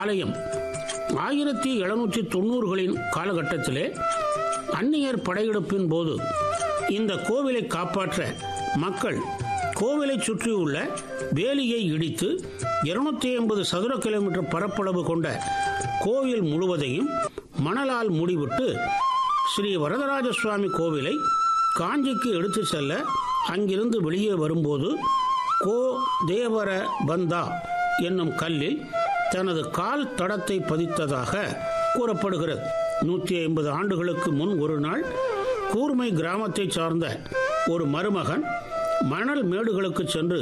ஆலயம் ஆயிரத்தி எழுநூற்றி தொண்ணூறுகளின் காலகட்டத்திலே அந்நியர் படையெடுப்பின் போது இந்த கோவிலை காப்பாற்ற மக்கள் கோவிலை சுற்றியுள்ள வேலியை இடித்து இருநூத்தி ஐம்பது சதுர கிலோமீட்டர் பரப்பளவு கொண்ட கோவில் முழுவதையும் மணலால் மூடிவிட்டு ஸ்ரீ வரதராஜ சுவாமி கோவிலை காஞ்சிக்கு எடுத்து செல்ல அங்கிருந்து வெளியே வரும்போது கோ தேவர பந்தா என்னும் கல்லில் தனது கால் தடத்தை பதித்ததாக கூறப்படுகிறது நூற்றி ஐம்பது ஆண்டுகளுக்கு முன் ஒரு நாள் கூர்மை கிராமத்தைச் சார்ந்த ஒரு மருமகன் மணல் மேடுகளுக்கு சென்று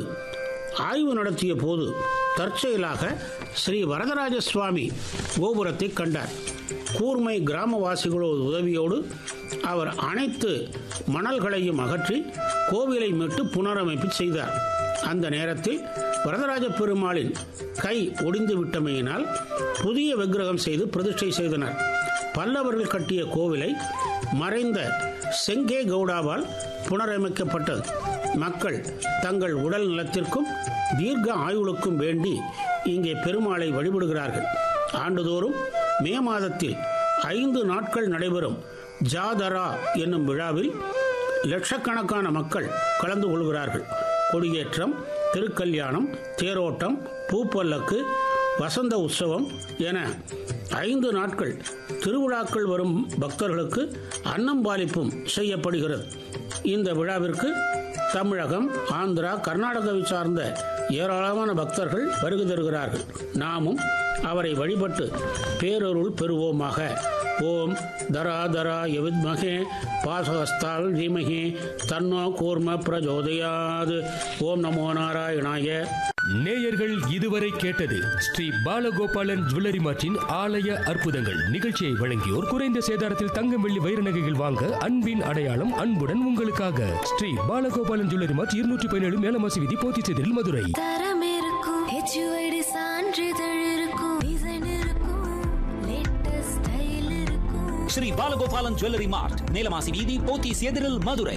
ஆய்வு நடத்திய போது தற்செயலாக ஸ்ரீ வரதராஜ சுவாமி கோபுரத்தை கண்டார் கூர்மை கிராமவாசிகளோட உதவியோடு அவர் அனைத்து மணல்களையும் அகற்றி கோவிலை மீட்டு புனரமைப்பு செய்தார் அந்த நேரத்தில் வரதராஜ பெருமாளின் கை ஒடிந்து விட்டமையினால் புதிய விக்கிரகம் செய்து பிரதிஷ்டை செய்தனர் பல்லவர்கள் கட்டிய கோவிலை மறைந்த செங்கே கவுடாவால் புனரமைக்கப்பட்டது மக்கள் தங்கள் உடல் நலத்திற்கும் தீர்க்க ஆயுளுக்கும் வேண்டி இங்கே பெருமாளை வழிபடுகிறார்கள் ஆண்டுதோறும் மே மாதத்தில் ஐந்து நாட்கள் நடைபெறும் ஜாதரா என்னும் விழாவில் லட்சக்கணக்கான மக்கள் கலந்து கொள்கிறார்கள் கொடியேற்றம் திருக்கல்யாணம் தேரோட்டம் பூப்பல்லக்கு வசந்த உற்சவம் என ஐந்து நாட்கள் திருவிழாக்கள் வரும் பக்தர்களுக்கு அன்னம்பாலிப்பும் செய்யப்படுகிறது இந்த விழாவிற்கு தமிழகம் ஆந்திரா கர்நாடகாவை சார்ந்த ஏராளமான பக்தர்கள் வருகை தருகிறார்கள் நாமும் அவரை வழிபட்டு பேரருள் பெறுவோமாக ஓம் தரா தரா யவித்மகே பாசகஸ்தால் தீமகி தன்னோ கூர்ம பிரஜோதயாது ஓம் நமோ நாராயணாய நேயர்கள் இதுவரை கேட்டது ஸ்ரீ பாலகோபாலன் ஜுவல்லரி மார்ட்டின் ஆலய அற்புதங்கள் நிகழ்ச்சியை வழங்கியோர் குறைந்த சேதாரத்தில் தங்கம் வெள்ளி வைர நகைகள் வாங்க அன்பின் அடையாளம் அன்புடன் உங்களுக்காக ஸ்ரீ பாலகோபாலன் ஜுவல்லரி மார்ட் இருநூற்றி பதினேழு மேலமாசி விதி போத்திச்சேரில் மதுரை தரம் இருக்கும் ஹெச்யூஐடி சான்றிதழ் இருக்கும் டிசைன் இருக்கும் லேட்டஸ்ட் ஸ்டைல் இருக்கும் ஸ்ரீ பாலகோபாலன் ஜுவல்லரி மார்ட் நீலமாசி வீதி போத்தீஸ் எதிரில் மதுரை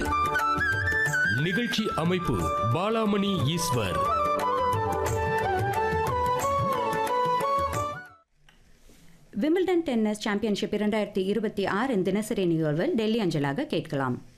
நிகழ்ச்சி அமைப்பு Balamani Eswar Wimbledon tennis championship இரண்டாயிரத்தி இருபத்தி ஆறின் தினசரி நிகழ்வில் டெல்லி அஞ்சலாக கேட்கலாம்